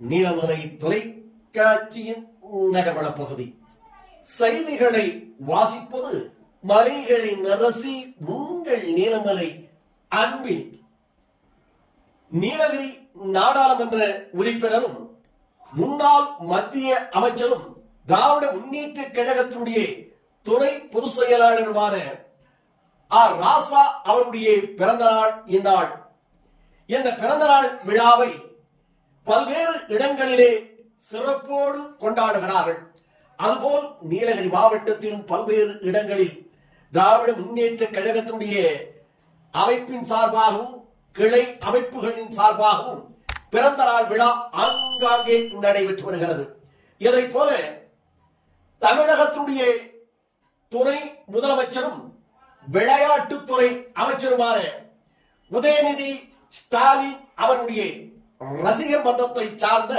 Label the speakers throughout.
Speaker 1: நீலமலை தொலைக்காட்சியின் நகர்வள பகுதி செய்திகளை வாசிப்பது மலைகளின் அரசி உங்கள் நீலமலை அன்பில் நீலகிரி நாடாளுமன்ற உறுப்பினரும் முன்னாள் மத்திய அமைச்சரும் திராவிட முன்னேற்ற கழகத்தினுடைய துணை பொதுச் செயலாளருமான ஆர் ராசா அவருடைய பிறந்த நாள் இந்நாள் இந்த பிறந்த நாள் விழாவை பல்வேறு இடங்களிலே சிறப்போடு கொண்டாடுகிறார்கள் அதுபோல் நீலகிரி மாவட்டத்திலும் பல்வேறு இடங்களில் திராவிட முன்னேற்ற கழகத்தினுடைய அமைப்பின் சார்பாகவும் கிளை அமைப்புகளின் சார்பாகவும் பிறந்த நாள் விழா ஆங்காங்கே நடைபெற்று வருகிறது இதைப் போல தமிழகத்தினுடைய துணை முதலமைச்சரும் விளையாட்டுத்துறை அமைச்சருமான உதயநிதி ஸ்டாலின் அவருடைய ரசிகர் மன்றத்தை சார்ந்த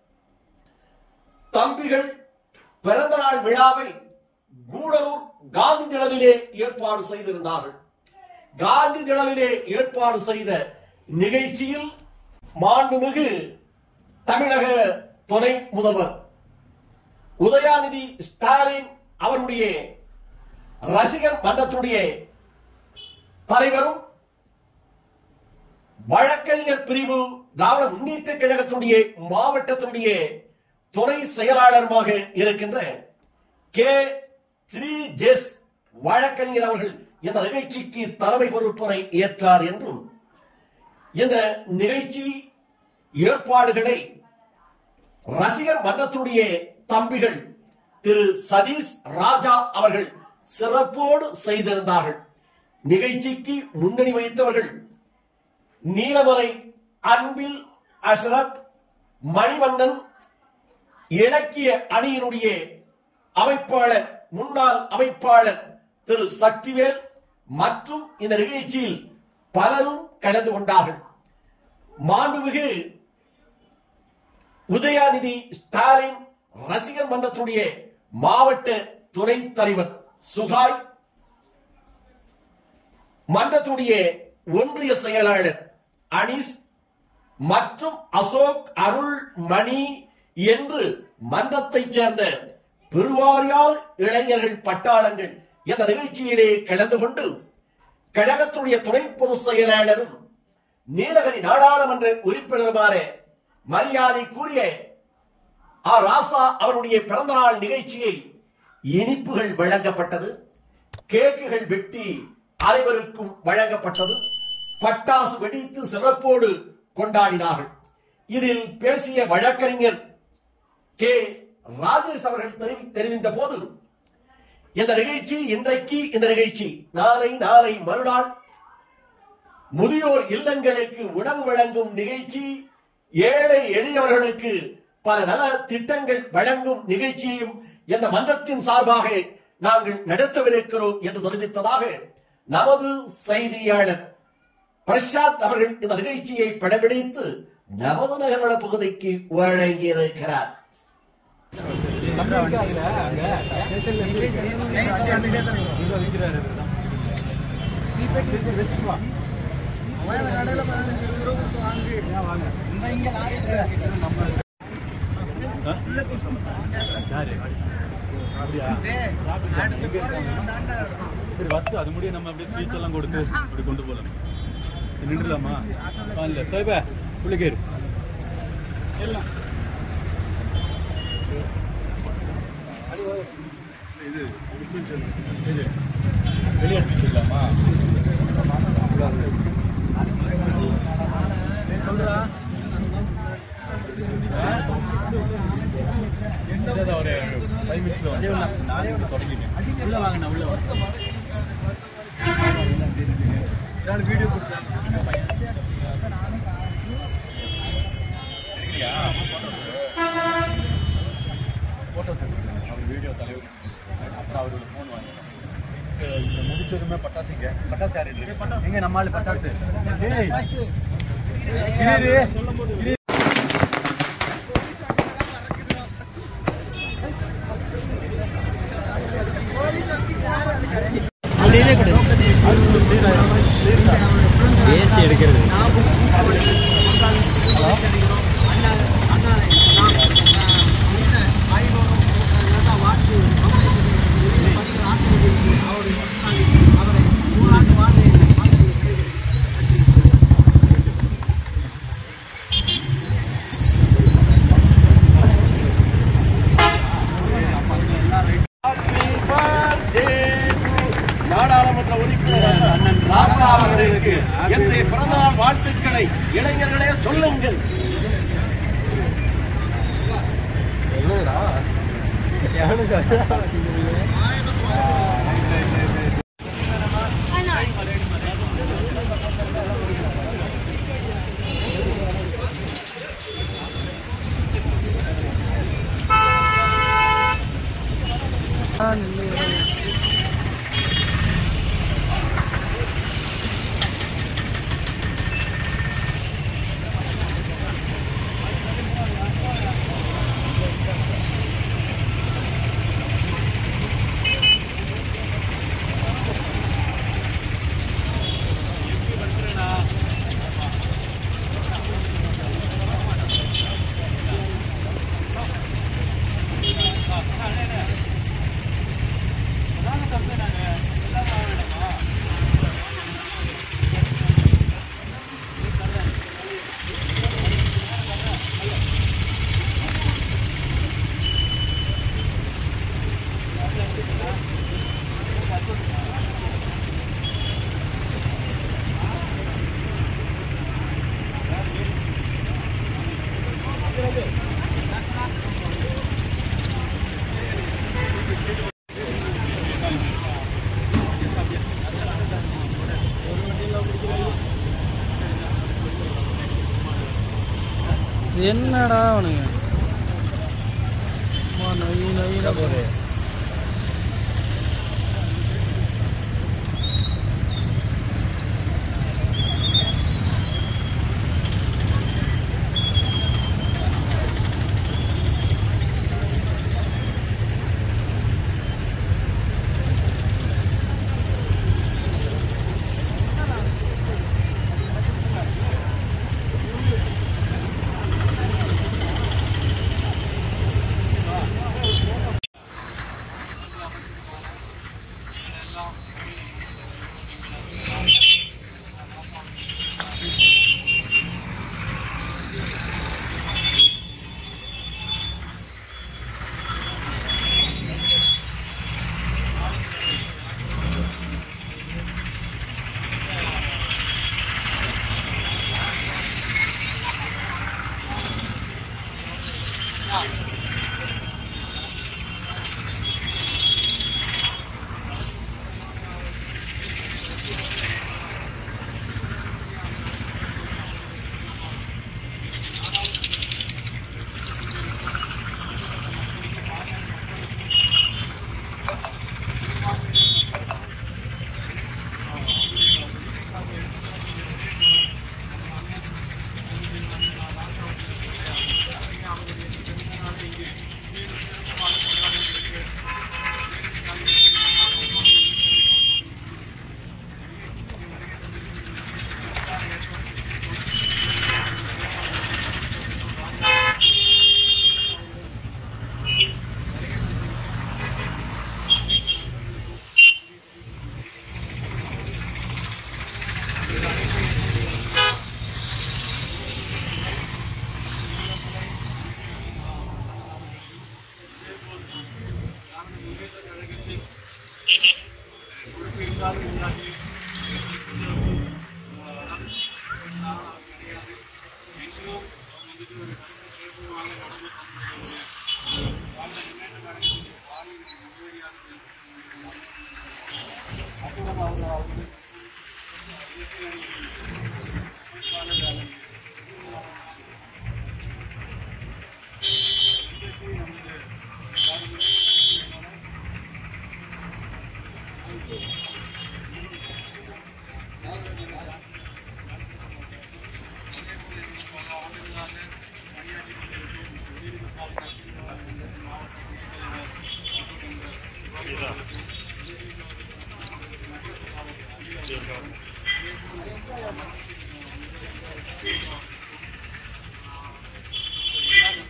Speaker 1: தம்பிகள் பிறந்த நாள் விழாவை கூடலூர் காந்தி திடலிலே ஏற்பாடு செய்திருந்தார்கள் காந்தி திடலிலே ஏற்பாடு செய்த நிகழ்ச்சியில் மாண்புமிகு தமிழக துணை முதல்வர் உதயாநிதி ஸ்டாலின் அவருடைய ரசிகர் மன்றத்துடைய தலைவரும் வழக்கறிஞர் பிரிவு திராவிட முன்னேற்ற கழகத்துடைய மாவட்டத்தினுடைய துணை செயலாளருமாக இருக்கின்ற கே ஸ்ரீ ஜெஸ் வழக்கறிஞர் அவர்கள் இந்த நிகழ்ச்சிக்கு தலைமை பொறுப்பை ஏற்றார் என்றும் இந்த நிகழ்ச்சி ஏற்பாடுகளை ரசிகர் மன்றத்துடைய தம்பிகள் திரு சதீஷ் ராஜா அவர்கள் சிறப்போடு செய்திருந்தார்கள் நிகழ்ச்சிக்கு முன்னணி வைத்தவர்கள் நீலமலை அன்பில் அஷ்ரப் மணிவண்ணன் இலக்கிய அணியினுடைய அமைப்பாளர் முன்னாள் அமைப்பாளர் திரு சக்திவேல் மற்றும் இந்த நிகழ்ச்சியில் பலரும் கலந்து கொண்டார்கள் மாண்புமிகு உதயாநிதி ஸ்டாலின் ரசிகர் மன்றத்துடைய மாவட்ட துணைத் தலைவர் சுகாய் மன்றத்துடைய ஒன்றிய செயலாளர் அனீஸ் மற்றும் அசோக் அருள் மணி என்று மன்றத்தைச் சேர்ந்த பெருவாரியால் இளைஞர்கள் பட்டாளங்கள் இந்த நிகழ்ச்சியிலே கலந்து கொண்டு கழகத்துடைய துணை பொதுச் செயலாளரும் நீலகிரி நாடாளுமன்ற உறுப்பினருமான மரியாதைக்குரிய ஆ ராசா அவருடைய பிறந்தநாள் நிகழ்ச்சியை இனிப்புகள் வழங்கப்பட்டது கேக்குகள் வெட்டி அனைவருக்கும் வழங்கப்பட்டது பட்டாசு வெடித்து சிறப்போடு கொண்டாடினார்கள் இதில் பேசிய வழக்கறிஞர் கே ராஜேஷ் அவர்கள் தெரிவி- தெரிவித்த போது இந்த நிகழ்ச்சி இன்றைக்கு இந்த நிகழ்ச்சி நாளை நாளை மறுநாள் முதியோர் இல்லங்களுக்கு உணவு வழங்கும் நிகழ்ச்சி ஏழை எளியவர்களுக்கு பல நல திட்டங்கள் வழங்கும் நிகழ்ச்சியையும் இந்த மன்றத்தின் சார்பாக நாங்கள் நடத்தவிருக்கிறோம் என்று தெரிவித்ததாக நமது செய்தியாளர் பிரசாத் அவர்கள் இந்த நிகழ்ச்சியை படம்பிடித்து நமது நகர்வள பகுதிக்கு வழங்கியிருக்கிறார்
Speaker 2: சரி வச்சு அது முடிய நம்ம அப்படியே ஸ்பீச் எல்லாம் கொடுத்து அப்படி கொண்டு போகலாம் நின்றுலாமா இல்ல சைபா புள்ளிக்கேரு இது இது வெளியே எடுத்துக்கலாமா சொல்றா என்னதான் ஒரு ஃபைவ் மினிட்ஸ்ல வந்து நானே வந்து தொடங்கிட்டேன் உள்ள வாங்கண்ணா உள்ள வாங்க நான் வீடியோ கொடுத்தேன் எடுக்கலையா ஃபோட்டோஸ் எடுத்துக்கிறேன் அவர் வீடியோ தலைவர் அப்புறம் அவரோட ஃபோன் வாங்கினேன் இந்த முடிச்சதுமே பட்டாசுங்க பட்டாசு யார் இல்லை எங்க நம்ம ஆளு பட்டாசு டேய் இரு, இரு. இரு.
Speaker 3: வேஸ்ட் எடுக்கிறது
Speaker 1: நாடாளுமன்ற உறுப்பினர் அண்ணன் ராசா அவர்களுக்கு இன்றைய பிறந்தநாள் வாழ்த்துக்களை இளைஞர்களே சொல்லுங்கள்
Speaker 3: என்னடா அவனுங்க அம்மா, நொய் நொய்னா போகுது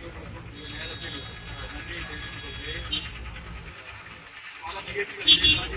Speaker 2: பல நிகழ்ச்சிகள்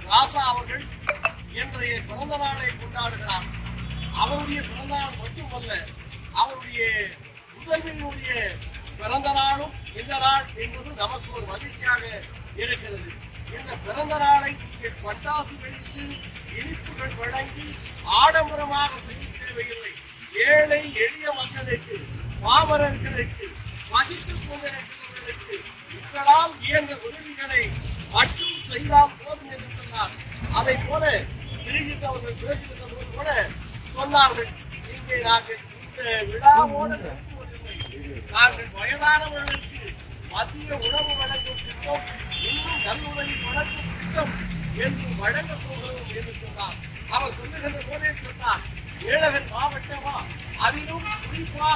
Speaker 1: அண்ணன் ராசா அவர்கள் இன்றைய பிறந்த நாளை கொண்டாடுகிறார் அவருடைய பிறந்த நாள் மட்டுமல்ல அவருடைய முதல்வனுடைய பிறந்த நாளும் இந்த நாள் என்பது நமக்கு ஒரு மகிழ்ச்சியாக இருக்கிறது இந்த பிறந்த நாளை நீங்கள் பட்டாசு வெடித்து இனிப்புகள் வழங்கி ஆடம்பரமாக செய்ய தேவையில்லை ஏழை எளிய மக்களுக்கு பாமரர்களுக்கு வசித்துக் கொண்டிருக்கிறவர்களுக்கு உங்களால் இயன்ற உதவிகளை மட்டும் செய்தால் போதும் என்று சொன்னார் அதை போல சிறிகிட்டு அவர்கள் பேசுகின்ற போது கூட சொன்னார்கள் இங்கே நாங்கள் இந்த விழாவோடு நிறுத்துவதில்லை நாங்கள் வயதானவர்களுக்கு மத்திய உணவு வழங்கும் திட்டம் இன்னும் நல்லுதவி வழங்கும் திட்டம் என்று வழங்கப் போகிறோம் என்று சொன்னார் அவர் சொல்லுகின்ற போதே சொன்னார் ஏழகன் மாவட்டமா அதிலும் குறிப்பாக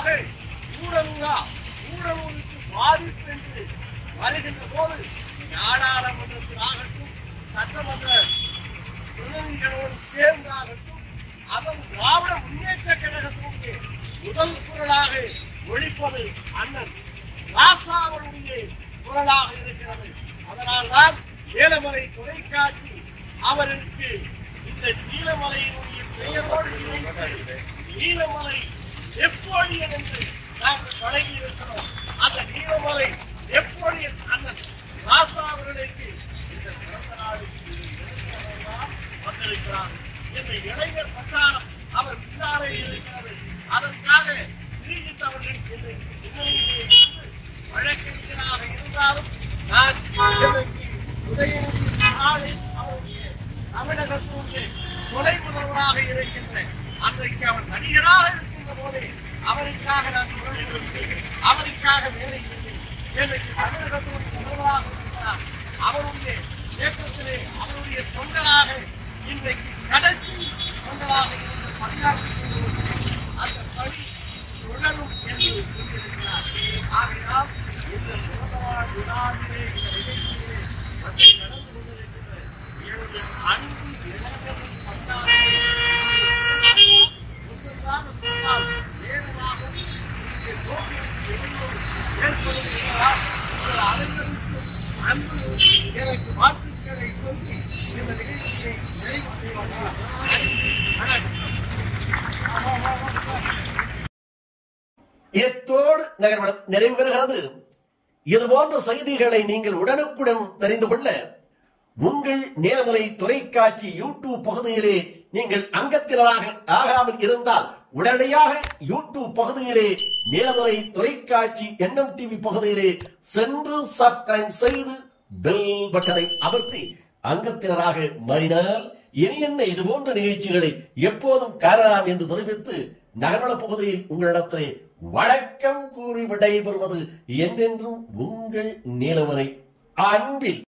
Speaker 1: ஊரலூரா ஊரலூருக்கு பாதிப்பு என்று வருகின்ற போது நாடாளுமன்றத்தில் ஆகட்டும் சட்டமன்ற பிரதிநிதிகளோடு சேர்ந்தாகட்டும் அதன் திராவிட முன்னேற்ற கழகத்தினுடைய முதல் குரலாக ஒழிப்பது அண்ணன் ராசா அவருடைய குரலாக இருக்கிறது அதனால்தான் ஏலமலை தொலைக்காட்சி அவருக்கு இந்த நீலமலையினுடைய பெயரோடு இணைத்து நீலமலை எப்போடியன் என்று நாங்கள் வழங்கி இருக்கிறோம் அந்த நீலமலை எப்போடியன் அண்ணன் ராசா அவர்களுக்கு இந்த பிறந்த நாளுக்கு இளைஞர்களெல்லாம் வந்திருக்கிறார் இந்த இளைஞர் பட்டாளம் அவர் பின்னாலே இருக்கிறது அதற்காக ஸ்ரீஜித் அவர்கள் இந்த முன்னணியிலே இருந்து வழக்கறிஞராக இருந்தாலும் நான் இன்றைக்கு உதயநிதி ஸ்டாலின் அவருடைய தமிழகத்தினுடைய துணை முதல்வராக இருக்கின்ற அன்றைக்கு அவர் நடிகராக இருக்கின்ற போதே அவருக்காக நான் குரல் கொடுத்தேன் அவருக்காக வேலை செய்தேன் இன்றைக்கு தமிழகத்தினுடைய முதல்வராக இருக்கிறார் அவருடைய இயக்கத்திலே அவருடைய தொண்டராக இன்றைக்கு கடைசி தொண்டராக இருந்து பணியாற்றி கொண்டிருக்கிறேன். அந்த பணி தொடரும் என்று சொல்லியிருக்கிறார் ஆகையால் இந்த பிறந்த நாள் விழாவிலே இந்த நிகழ்ச்சியிலே வந்து நடந்து கொண்டிருக்கின்ற என்னுடைய அன்பு இளைஞர்கள் பட்டாளர்களே, ஒன்றுதான் சொன்னால் வேகமாக இங்கே நோக்கிற்கு எதிர்ப்பு ஏற்படுகிறதால் உங்கள் அனைவருக்கும் அன்பு எனக்கு வாழ்த்துக்களை சொல்லி இந்த நிகழ்ச்சியை நிறைவு செய்வார்கள் வணக்கம்
Speaker 4: இத்தோடு நகர்வனம் நிறைவு பெறுகிறது இது போன்ற செய்திகளை நீங்கள் உடனுக்குடன் தெரிந்து கொள்ள உங்கள் நேரமலை தொலைக்காட்சி யூடியூப் பகுதியிலே நீங்கள் அங்கத்தினராக ஆகாமல் இருந்தால் உடனடியாக யூடியூப் பகுதியிலே நேரமலை தொலைக்காட்சி என்எம் டிவி பகுதியிலே சென்று சப்ஸ்கிரைப் செய்து பெல் பட்டனை அமர்த்தி அங்கத்தினராக மாறினால் இனி என்ன இது போன்ற நிகழ்ச்சிகளை எப்போதும் காணலாம் என்று தெரிவித்து நகர்வள பகுதியில் உங்களிடத்திலே வணக்கம் கூறி விடைபெறுவது என்றென்றும் உங்கள் நீலமலை அன்பில்